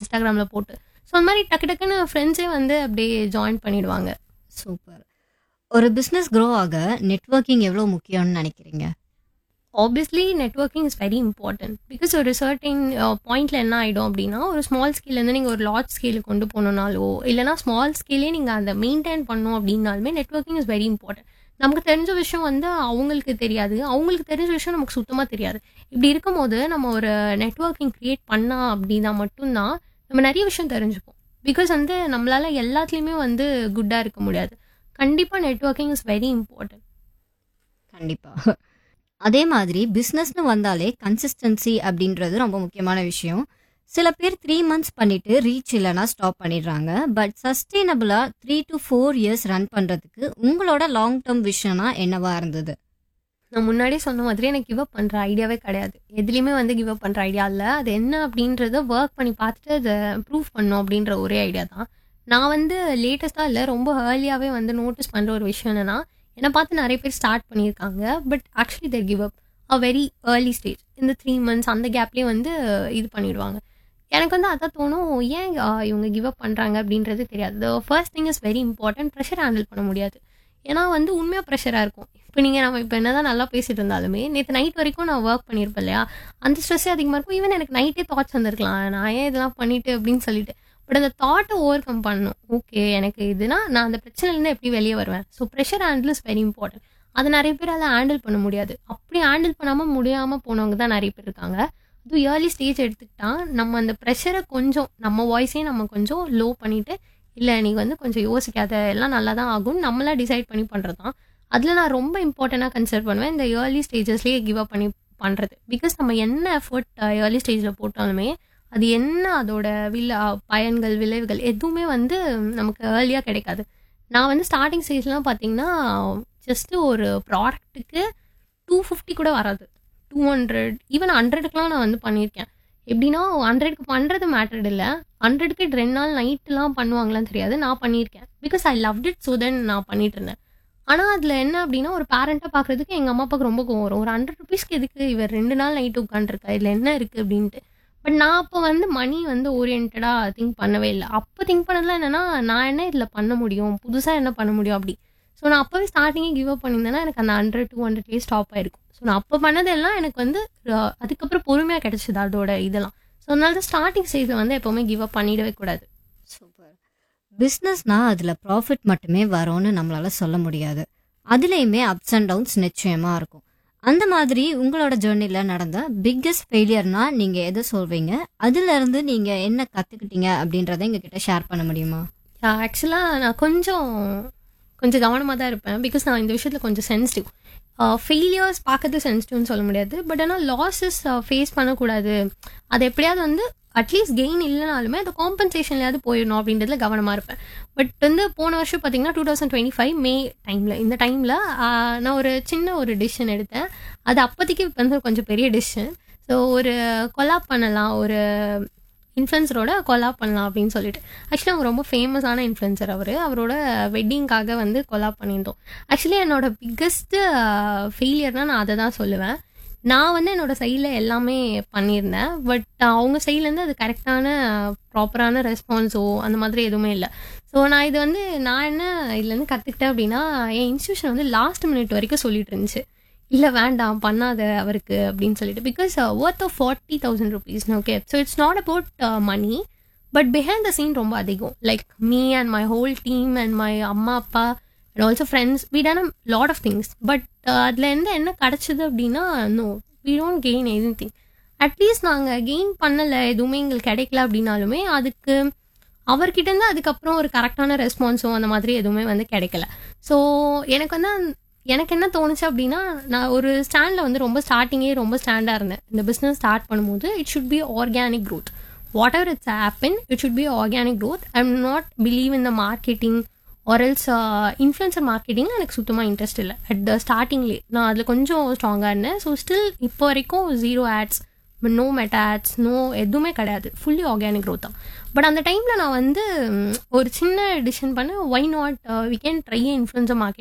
இன்ஸ்டாகிராமில் போட்டு ஸோ அந்த மாதிரி டக்கு டக்குன்னு ஃப்ரெண்ட்ஸே வந்து அப்படியே ஜாயின் பண்ணிடுவாங்க சூப்பர் ஒரு பிஸ்னஸ் க்ரோ ஆக நெட்வொர்க்கிங் எவ்வளோ முக்கியம்னு நினைக்கிறீங்க obviously networking is very important because ஒரு சர்டின் பாயிண்ட்ல என்ன ஆகிடும் அப்படின்னா ஒரு ஸ்மால் ஸ்கேல்லேருந்து நீங்கள் ஒரு லார்ஜ் ஸ்கேலுக்கு கொண்டு போகணுன்னாலோ இல்லைனா ஸ்மால் ஸ்கேலே நீங்கள் அதை மெயின்டைன் பண்ணணும் அப்படின்னாலுமே நெட்ஒர்க்கிங் இஸ் வெரி இம்பார்ட்டன்ட் நமக்கு தெரிஞ்ச விஷயம் வந்து அவங்களுக்கு தெரியாது அவங்களுக்கு தெரிஞ்ச விஷயம் நமக்கு சுத்தமாக தெரியாது இப்படி இருக்கும்போது நம்ம ஒரு நெட்ஒர்க்கிங் க்ரியேட் பண்ணா அப்படின்னா மட்டும்தான் நம்ம நிறைய விஷயம் தெரிஞ்சுப்போம் பிகாஸ் வந்து நம்மளால எல்லாத்துலேயுமே வந்து குட்டாக இருக்க முடியாது கண்டிப்பாக நெட்ஒர்க்கிங் இஸ் வெரி இம்பார்ட்டன்ட் கண்டிப்பாக அதே மாதிரி பிஸ்னஸ்னு வந்தாலே கன்சிஸ்டன்சி அப்படின்றது ரொம்ப முக்கியமான விஷயம் சில பேர் த்ரீ மந்த்ஸ் பண்ணிட்டு ரீச் இல்லைன்னா ஸ்டாப் பண்ணிடுறாங்க பட் சஸ்டெயினபிளா three to four years run பண்றதுக்கு உங்களோட லாங் டேர்ம் விஷனா என்னவா இருந்தது நான் முன்னாடியே சொன்ன மாதிரி எனக்கு கிவ் அப் பண்ணுற ஐடியாவே கிடையாது எதுலேயுமே வந்து கிவ் அப் பண்ணுற ஐடியா இல்லை அது என்ன அப்படின்றத ஒர்க் பண்ணி பார்த்துட்டு அதை ப்ரூவ் பண்ணும் அப்படின்ற ஒரே ஐடியா தான் நான் வந்து லேட்டஸ்ட்டாக இல்லை ரொம்ப ஏர்லியாகவே வந்து நோட்டீஸ் பண்ணுற ஒரு விஷயம் என்னென்னா என்னை பார்த்து நிறைய பேர் ஸ்டார்ட் பண்ணியிருக்காங்க but actually they're give up a very early stage இந்த த்ரீ மந்த்ஸ் அந்த கேப்லேயே வந்து இது பண்ணிடுவாங்க எனக்கு வந்து அதான் தோணும் ஏன் ஆஹ், இவங்க கிவ் அப் பண்ணுறாங்க அப்படின்றது தெரியாது the first thing is very important pressure handle பண்ண முடியாது ஏன்னா வந்து உண்மையாக ப்ரெஷராக இருக்கும் இப்போ நீங்கள் நம்ம இப்போ என்ன தான் நல்லா பேசிட்டு இருந்தாலுமே நேற்று நைட் வரைக்கும் நான் ஒர்க் பண்ணியிருப்பேன் இல்லையா அந்த ஸ்ட்ரெஸ்ஸே அதிகமாக இருக்கும் ஈவன் எனக்கு நைட்டே தாட்ஸ் வந்திருக்கலாம் நான் ஏன் இதெல்லாம் பண்ணிட்டு அப்படின்னு சொல்லிட்டு பட் அந்த தாட்டை ஓவர் கம் பண்ணணும் ஓகே எனக்கு இதுனா நான் அந்த பிரச்சனையிலேருந்து எப்படி வெளியே வருவேன் so pressure handle is very important அது நிறைய பேர் அதை ஹேண்டில் பண்ண முடியாது அப்படி ஹேண்டில் பண்ணாமல் முடியாமல் போனவங்க தான் நிறைய பேர் இருக்காங்க அதுவும் ஏர்லி ஸ்டேஜ் எடுத்துக்கிட்டா நம்ம அந்த ப்ரெஷரை கொஞ்சம் நம்ம வாய்ஸே நம்ம கொஞ்சம் லோ பண்ணிட்டு இல்லை நீ வந்து கொஞ்சம் யோசிக்காத எல்லாம் நல்லா தான் ஆகும்னு நம்மளா டிசைட் பண்ணி பண்ணுறது தான் அதில் நான் ரொம்ப இம்பார்ட்டண்ட்டாக கன்சிடர் பண்ணுவேன் இந்த ஏர்லி ஸ்டேஜஸ்லேயே கிவ் அப் பண்ணி பண்ணுறது பிகாஸ் நம்ம என்ன எஃபர்ட் ஏர்லி ஸ்டேஜில் போட்டாலுமே அது என்ன அதோட வில பயன்கள் விளைவுகள் எதுவுமே வந்து நமக்கு ஏர்லியாக கிடைக்காது நான் வந்து ஸ்டார்டிங் ஸ்டேஜ்லாம் பார்த்தீங்கன்னா ஜஸ்ட்டு ஒரு ப்ராடக்ட்டுக்கு டூ ஃபிஃப்டி கூட வராது டூ ஹண்ட்ரட் ஈவன் ஹண்ட்ரடுக்குலாம் நான் வந்து பண்ணியிருக்கேன் எப்படின்னா ஹண்ட்ரடுக்கு பண்ணுறது மேட்டர்ட் இல்லை ஹண்ட்ரடுக்கு ரெண்டு நாள் நைட்டுலாம் பண்ணுவாங்களான்னு தெரியாது நான் பண்ணியிருக்கேன் because I love it so then நான் பண்ணிட்டு இருந்தேன் ஆனால் அதில் என்ன அப்படின்னா ஒரு பேரண்ட்டாக பார்க்குறதுக்கு எங்கள் அம்மா அப்பாவுக்கு ரொம்ப கோவம் வரும் ஒரு ஹண்ட்ரட் ருபீஸ்க்கு எதுக்கு இவர் ரெண்டு நாள் நைட்டு உட்காந்துருக்கா இதில் என்ன இருக்குது அப்படின்ட்டு பட் நான் அப்போ வந்து மணி வந்து ஓரியன்டாக திங்க் பண்ணவே இல்லை அப்போ திங்க் பண்ணதுல என்னன்னா நான் என்ன இதில் பண்ண முடியும் புதுசாக என்ன பண்ண முடியும் அப்படி ஸோ நான் அப்போவே ஸ்டார்டிங்கே கிவ் அப் பண்ணியிருந்தேன்னா எனக்கு அந்த ஹண்ட்ரட் டூ ஹண்ட்ரட்லேயே ஸ்டாப் ஆயிருக்கும் ஸோ நான் அப்போ பண்ணதெல்லாம் எனக்கு வந்து அஹ், அதுக்கப்புறம் பொறுமையாக கிடச்சிது அதோட இதெல்லாம் ஸோ அதனால தான் ஸ்டார்டிங் ஸ்டேஜில் வந்து எப்போவுமே கிவ் அப் பண்ணிடவே கூடாது சூப்பர் பிஸ்னஸ்னா அதில் ப்ராஃபிட் மட்டுமே வரும்னு நம்மளால சொல்ல முடியாது அதுலேயுமே அப்ஸ் அண்ட் டவுன்ஸ் நிச்சயமா இருக்கும் அந்த மாதிரி உங்களோட ஜேர்னியில் நடந்த பிக்கெஸ்ட் ஃபெயிலியர்னா நீங்கள் எதை சொல்வீங்க அதுல இருந்து நீங்கள் என்ன கற்றுக்கிட்டீங்க அப்படின்றத எங்ககிட்ட ஷேர் பண்ண முடியுமா ஆக்சுவலாக நான் கொஞ்சம் கொஞ்சம் கவனமாக தான் இருப்பேன் பிகாஸ் நான் இந்த விஷயத்தில் கொஞ்சம் சென்சிட்டிவ் ஃபெயிலியர்ஸ் பார்க்கறது சென்சிட்டிவ்னு சொல்ல முடியாது பட் ஆனால் லாஸஸ் ஃபேஸ் பண்ணக்கூடாது அது எப்படியாவது வந்து அட்லீஸ்ட் கெயின் இல்லைனாலுமே அந்த காம்பன்சேஷன்லையாவது போயிடணும் அப்படின்றதுல கவனமாக இருப்பேன் பட் வந்து போன வருஷம் பார்த்தீங்கன்னா two thousand twenty five May டைமில் இந்த டைமில் நான் ஒரு சின்ன ஒரு டிசிஷன் எடுத்தேன் அது அப்போதைக்கு வந்து கொஞ்சம் பெரிய டிசிஷன் ஸோ ஒரு கொலாப் பண்ணலாம் ஒரு இன்ஃப்ளூன்சரோட கொலாப் பண்ணலாம் அப்படின்னு சொல்லிட்டு ஆக்சுவலி அவங்க ரொம்ப ஃபேமஸான இன்ஃப்ளூன்சர் அவர் அவரோட வெட்டிங்காக வந்து கொலாப் பண்ணியிருந்தோம் ஆக்சுவலி என்னோட பிக்கஸ்ட்டு ஃபெயிலியர்னா நான் அதை தான் சொல்லுவேன் நான் வந்து என்னோட சைடில் எல்லாமே பண்ணியிருந்தேன் பட் அவங்க சைட்லேருந்து அது கரெக்டான ப்ராப்பரான ரெஸ்பான்ஸோ அந்த மாதிரி எதுவுமே இல்லை ஸோ நான் இது வந்து நான் என்ன இதுலேருந்து கற்றுக்கிட்டேன் அப்படின்னா என் இன்ஸ்டியூஷன் வந்து லாஸ்ட் மினிட் வரைக்கும் சொல்லிட்டு இருந்துச்சு இல்லை வேண்டாம் பண்ணாத அவருக்கு அப்படின்னு சொல்லிட்டு because worth of forty thousand rupees okay so it's not about money but behind the scene ரொம்ப அதிகம் like me and my whole team and my அம்மா அப்பா and also friends we done a lot of things but அதில் இருந்து என்ன கிடச்சிது அப்படின்னா no we don't gain anything at least நாங்கள் கெயின் பண்ணலை எதுவுமே எங்களுக்கு கிடைக்கல அப்படின்னாலுமே அதுக்கு அவர்கிட்ட இருந்து அதுக்கப்புறம் ஒரு கரெக்டான ரெஸ்பான்ஸோ அந்த மாதிரி எதுவுமே வந்து கிடைக்கல ஸோ எனக்கு வந்து அந்த- எனக்கு என்ன தோணுச்சு அப்படின்னா நான் ஒரு ஸ்டாண்டில் வந்து ரொம்ப ஸ்டார்டிங்கே ரொம்ப ஸ்டாண்டாக இருந்தேன் இந்த பிஸ்னஸ் ஸ்டார்ட் பண்ணும்போது it should be organic growth whatever it's happen it should be organic growth I am not believe in the marketing reels influencer மார்க்கெட்டிங்கில் எனக்கு சுத்தமாக இன்ட்ரெஸ்ட் இல்லை அட் த ஸ்டார்டிங்லேயே நான் அதில் கொஞ்சம் ஸ்ட்ராங்காக இருந்தேன் ஸோ ஸ்டில் இப்போ வரைக்கும் zero ads no Meta ads no எதுவுமே கிடையாது ஃபுல்லி ஆர்கானிக் growth தான் பட் அந்த டைமில் நான் வந்து ம், ஒரு சின்ன டிசிஷன் பண்ண why not we can try influencer marketing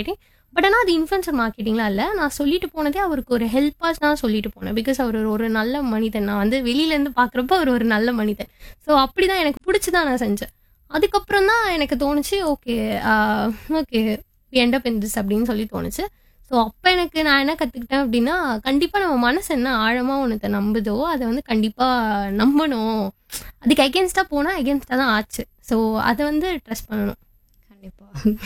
but ஆனால் அது இன்ஃப்ளூன்சர் மார்க்கெட்டிங்லாம் இல்லை நான் சொல்லிட்டு போனதே அவருக்கு ஒரு ஹெல்ப்பாக தான் சொல்லிட்டு போனேன் பிகாஸ் அவர் ஒரு- ஒரு நல்ல மனிதன் நான் வந்து வெளியிலேருந்து பார்க்குறப்ப அவர் ஒரு நல்ல மனிதன் ஸோ அப்படி தான் எனக்கு பிடிச்சி தான் நான் செஞ்சேன் அதுக்கப்புறம் தான் எனக்கு தோணுச்சு okay okay end up in this அப்படின்னு சொல்லி தோணுச்சு ஸோ அப்போ எனக்கு நான் என்ன கற்றுக்கிட்டேன் அப்படின்னா கண்டிப்பாக நம்ம மனசு என்ன ஆழமாக ஒன்றத்தை நம்புதோ அதை வந்து கண்டிப்பாக நம்பணும் அதுக்கு அகேன்ஸ்டாக போனால் அகேன்ஸ்டாக தான் ஆச்சு ஸோ அதை வந்து ட்ரஸ்ட் பண்ணணும் கண்டிப்பா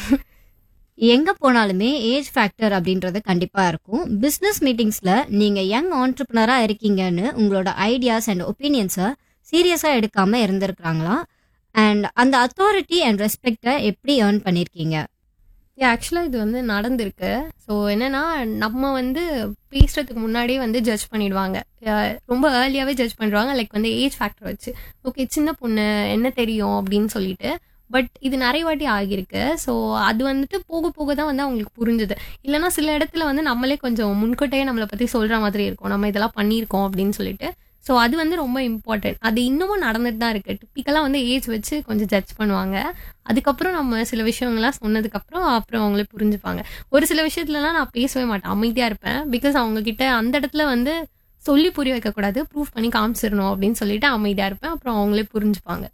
எங்க போனாலுமே ஏஜ் ஃபேக்டர் அப்படின்றது கண்டிப்பா இருக்கும் பிசினஸ் மீட்டிங்ஸ்ல நீங்க யங் ஆண்டர்பிரினரா இருக்கீங்கன்னு உங்களோட ஐடியாஸ் அண்ட் ஒப்பீனியன்ஸை சீரியஸா எடுக்காம இருந்திருக்காங்களா அண்ட் அந்த அத்தாரிட்டி அண்ட் ரெஸ்பெக்டை எப்படி ஏர்ன் பண்ணிருக்கீங்க ஆக்சுவலாக இது வந்து நடந்திருக்கு ஸோ என்னன்னா நம்ம வந்து பேசுறதுக்கு முன்னாடியே வந்து ஜட்ஜ் பண்ணிடுவாங்க அஹ் ரொம்ப ஏர்லியாகவே ஜட்ஜ் பண்ணிடுவாங்க லைக் வந்து ஏஜ் ஃபேக்டர் வச்சு ஓகே சின்ன பொண்ணு என்ன தெரியும் அப்படின்னு சொல்லிட்டு பட் இது நிறைய வாட்டி ஆகியிருக்கு ஸோ அது வந்துட்டு போக போக தான் வந்து அவங்களுக்கு புரிஞ்சுது இல்லைன்னா சில இடத்துல வந்து நம்மளே கொஞ்சம் முன்கூட்டியே நம்மளை பற்றி சொல்கிற மாதிரி இருக்கும் நம்ம இதெல்லாம் பண்ணியிருக்கோம் அப்படின்னு சொல்லிட்டு ஸோ அது வந்து ரொம்ப இம்பார்ட்டன்ட் அது இன்னமும் நடந்துட்டு தான் இருக்குது டிப்பிக்கலாக வந்து ஏஜ் வச்சு கொஞ்சம் ஜட்ஜ் பண்ணுவாங்க அதுக்கப்புறம் நம்ம சில விஷயங்கள்லாம் சொன்னதுக்கப்புறம் அப்புறம் அவங்களே புரிஞ்சுப்பாங்க ஒரு சில விஷயத்துலலாம் நான் பேசவே மாட்டேன் அமைதியாக இருப்பேன் பிகாஸ் அவங்க கிட்ட அந்த இடத்துல வந்து சொல்லி புரிய வைக்கக்கூடாது ப்ரூஃப் பண்ணி காமிச்சிடணும் அப்படின்னு சொல்லிட்டு அமைதியாக இருப்பேன் அப்புறம் அவங்களே புரிஞ்சுப்பாங்க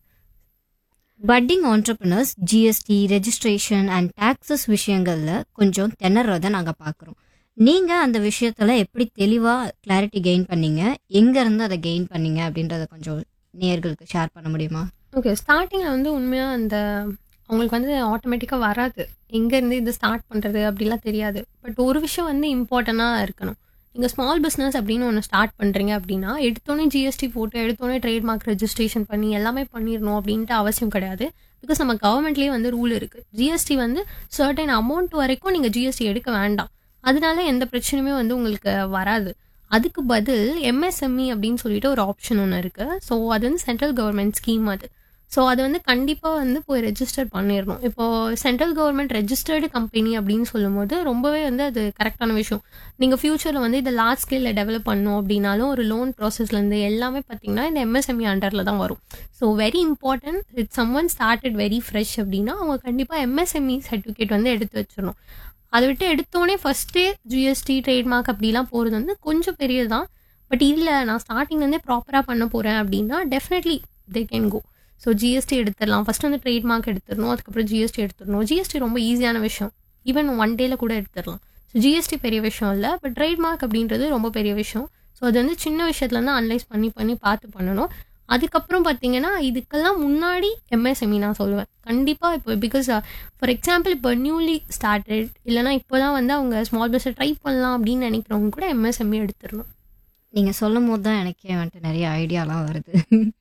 budding entrepreneurs GST registration and taxes விஷயங்கள்ல கொஞ்சம் திணறத நாங்க பார்க்குறோம் நீங்க அந்த விஷயத்துல எப்படி தெளிவா கிளாரிட்டி கெயின் பண்ணீங்க எங்க இருந்து அதை கெயின் பண்ணீங்க அப்படின்றத கொஞ்சம் நேயர்களுக்கு ஷேர் பண்ண முடியுமா ஓகே ஸ்டார்டிங்கில் வந்து உண்மையாக அந்த அவங்களுக்கு வந்து ஆட்டோமேட்டிக்காக வராது எங்கேருந்து இது ஸ்டார்ட் பண்ணுறது அப்படிலாம் தெரியாது பட் ஒரு விஷயம் வந்து இம்பார்ட்டண்ட்டாக இருக்கணும் நீங்கள் ஸ்மால் பிஸ்னஸ் அப்படின்னு ஒன்று ஸ்டார்ட் பண்ணுறீங்க அப்படின்னா எடுத்தோடனே ஜிஎஸ்டி போட்டு எடுத்தோடனே ட்ரேட்மார்க் ரெஜிஸ்ட்ரேஷன் பண்ணி எல்லாமே பண்ணிடணும் அப்படின்ட்டு அவசியம் கிடையாது பிகாஸ் நம்ம கவர்மெண்ட்லேயே வந்து ரூல் இருக்குது ஜிஎஸ்டி வந்து சர்டன் அமௌண்ட் வரைக்கும் நீங்கள் ஜிஎஸ்டி எடுக்க வேண்டாம் அதனால எந்த பிரச்சனையுமே வந்து உங்களுக்கு வராது அதுக்கு பதில் எம்எஸ்எம்இ அப்படின்னு சொல்லிட்டு ஒரு ஆப்ஷன் ஒன்று இருக்குது ஸோ அது வந்து சென்ட்ரல் கவர்மெண்ட் ஸ்கீம் அது ஸோ அது வந்து கண்டிப்பாக வந்து போய் ரெஜிஸ்டர் பண்ணிடணும் இப்போ சென்ட்ரல் கவர்மெண்ட் ரெஜிஸ்டர்டு கம்பெனி அப்படின்னு சொல்லும்போது ரொம்பவே வந்து அது கரெக்டான விஷயம் நீங்கள் ஃப்யூச்சரில் வந்து இதை லார்ஜ் ஸ்கேலில் டெவலப் பண்ணணும் அப்படின்னாலும் ஒரு லோன் ப்ராசஸ்லேருந்து எல்லாமே பார்த்தீங்கன்னா இந்த எம்எஸ்எம்இ அண்டரில் தான் வரும் so very important it someone started very fresh அப்படின்னா அவங்க கண்டிப்பாக எம்எஸ்எம்இ சர்டிஃபிகேட் வந்து எடுத்து வச்சிடணும் அதை விட்டு எடுத்தோடனே ஃபஸ்ட்டே ஜிஎஸ்டி ட்ரேட்மார்க் அப்படிலாம் போகிறது வந்து கொஞ்சம் பெரியது தான் பட் இல்லை நான் ஸ்டார்டிங்லேருந்தே ப்ராப்பராக பண்ண போகிறேன் அப்படின்னா definitely they can go so GST எடுத்துடலாம் ஃபர்ஸ்ட் வந்து ட்ரேட்மார்க் எடுத்துடணும் அதுக்கப்புறம் ஜிஎஸ்டி எடுத்துடணும் ஜிஎஸ்டி ரொம்ப ஈஸியான விஷயம் ஈவன் ஒன் டேல கூட எடுத்துடலாம் ஸோ ஜிஎஸ்டி பெரிய விஷயம் இல்லை பட் ட்ரேட்மார்க் அப்படின்றது ரொம்ப பெரிய விஷயம் ஸோ அது வந்து சின்ன விஷயத்துலேருந்து அனலைஸ் பண்ணி பண்ணி பார்த்து பண்ணணும் அதுக்கப்புறம் பார்த்தீங்கன்னா இதுக்கெல்லாம் முன்னாடி எம்எஸ்எம்இ நான் சொல்லுவேன் கண்டிப்பாக இப்போ பிகாஸ் ஃபார் எக்ஸாம்பிள் இப்போ நியூலி ஸ்டார்டட் இல்லைனா இப்போ தான் வந்து அவங்க ஸ்மால் பிஸ்னஸ் ட்ரை பண்ணலாம் அப்படின்னு நினைக்கிறவங்க கூட எம்எஸ்எம்இ எடுத்துடணும் நீங்க சொல்லும் போது தான் எனக்கே வந்துட்டு நிறைய ஐடியாலாம் வருது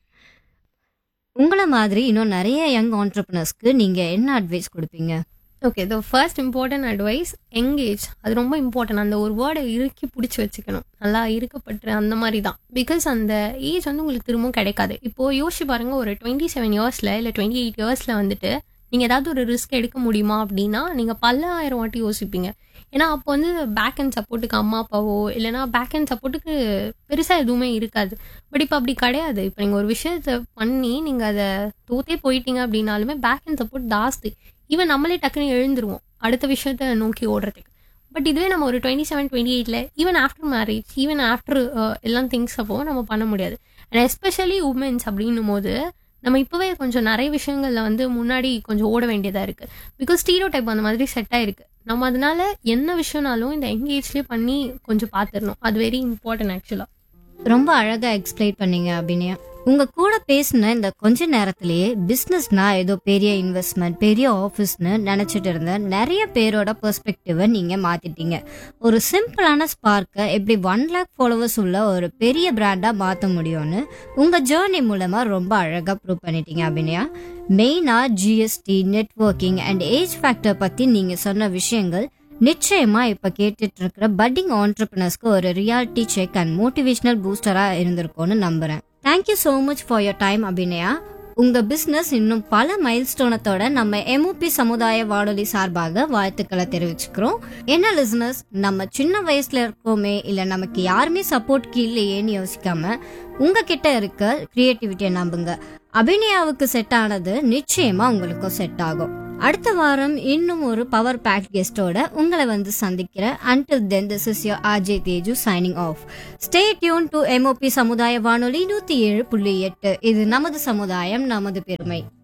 உங்களை மாதிரி இன்னும் நிறைய யங் ஆண்டர்பிரினர்ஸ்க்கு நீங்க என்ன அட்வைஸ் கொடுப்பீங்க okay the first important advice engage அது ரொம்ப இம்பார்ட்டன்ட் அந்த ஒரு வேர்டை இறுக்கி பிடிச்சி வச்சுக்கணும் நல்லா இருக்கப்பட்டு அந்த மாதிரி தான் பிகாஸ் அந்த ஏஜ் வந்து உங்களுக்கு திரும்பவும் கிடைக்காது இப்போ யோசிச்சு பாருங்க ஒரு டுவெண்ட்டி செவன் இயர்ஸில் இல்லை டுவெண்ட்டி எயிட் இயர்ஸில் வந்துட்டு நீங்கள் ஏதாவது ஒரு ரிஸ்க் எடுக்க முடியுமா அப்படின்னா நீங்கள் பல ஆயிரம் வாட்டி யோசிப்பீங்க ஏன்னா அப்போ வந்து பேக் அண்ட் சப்போர்ட்டுக்கு அம்மா அப்பாவோ இல்லைனா பேக் அண்ட் சப்போர்ட்டுக்கு பெருசாக எதுவுமே இருக்காது பட் இப்போ அப்படி கிடையாது இப்போ நீங்கள் ஒரு விஷயத்தை பண்ணி நீங்கள் அதை தோத்தே போயிட்டீங்க அப்படின்னாலுமே பேக் அண்ட் சப்போர்ட் ஜாஸ்தி ஈவன் நம்மளே டக்குன்னு எழுந்துருவோம் அடுத்த விஷயத்த நோக்கி ஓடுறதுக்கு பட் இதுவே நம்ம ஒரு டுவெண்ட்டி செவன் டுவெண்ட்டி எயிட்டில் even after marriage even after எல்லாம் திங்ஸ் அப்போ நம்ம பண்ண முடியாது அண்ட் எஸ்பெஷலி உமன்ஸ் அப்படின்னும் போது நம்ம இப்போவே கொஞ்சம் நிறைய விஷயங்கள்ல வந்து முன்னாடி கொஞ்சம் ஓட வேண்டியதாக இருக்குது பிகாஸ் ஸ்டீரோ டைப் அந்த மாதிரி செட் ஆயிருக்கு நம்ம அதனால என்ன விஷயம்னாலும் இந்த எங்கேஜ்லேயே பண்ணி கொஞ்சம் பார்த்துடணும் அது வெரி இம்பார்ட்டன்ட் ஆக்சுவலாக ரொம்ப அழகா எக்ஸ்பிளைன் பண்ணீங்க அப்படின்னு உங்க கூட பேசின இந்த கொஞ்ச நேரத்திலேயே பிசினஸ்னா ஏதோ பெரிய இன்வெஸ்ட்மெண்ட் பெரிய ஆஃபீஸ்னு நினைச்சிட்டு இருந்த நிறைய பேரோட பெர்ஸ்பெக்டிவை நீங்க மாத்திட்டீங்க ஒரு சிம்பிளான ஸ்பார்க்கை எப்படி ஒன் லேக் ஃபாலோவர்ஸ் உள்ள ஒரு பெரிய பிராண்டா மாத்த முடியும்னு உங்க ஜேர்னி மூலமா ரொம்ப அழகா ப்ரூவ் பண்ணிட்டீங்க அபிநயா மெயினா GST networking and age factor பத்தி நீங்க சொன்ன விஷயங்கள் நிச்சயமா இப்ப கேட்டுட்டு இருக்கிற பட்டிங் ஆண்டர்பிரினர்ஸ்க்கு ஒரு ரியாலிட்டி செக் அண்ட் மோட்டிவேஷனல் பூஸ்டரா இருந்திருக்கும்னு நம்புறேன் thank you so much for your time Abhinaya உங்க பிசினஸ் இன்னும் பல மைல்ஸ்டோனத்தோட நம்ம எம்ஓபி சமுதாய வானொலி சார்பாக வாழ்த்துக்களை தெரிவிச்சுக்கிறோம் என்ன லிசனர்ஸ் நம்ம சின்ன வயசுல இருக்கோமே இல்ல நமக்கு யாருமே சப்போர்ட் இல்லையேன்னு யோசிக்காம உங்ககிட்ட இருக்க கிரியேட்டிவிட்டியை நம்புங்க அபிநயாவுக்கு செட் ஆனது நிச்சயமா உங்களுக்கும் செட் ஆகும் அடுத்த வாரம் இன்னும் ஒரு பவர் பேக் கெஸ்டோட உங்களை வந்து சந்திக்கிறேன் until then this is your RJ Teju signing off stay tuned to MOP சமுதாய வானொலி நூத்தி ஏழு புள்ளி எட்டு இது நமது சமுதாயம் நமது பெருமை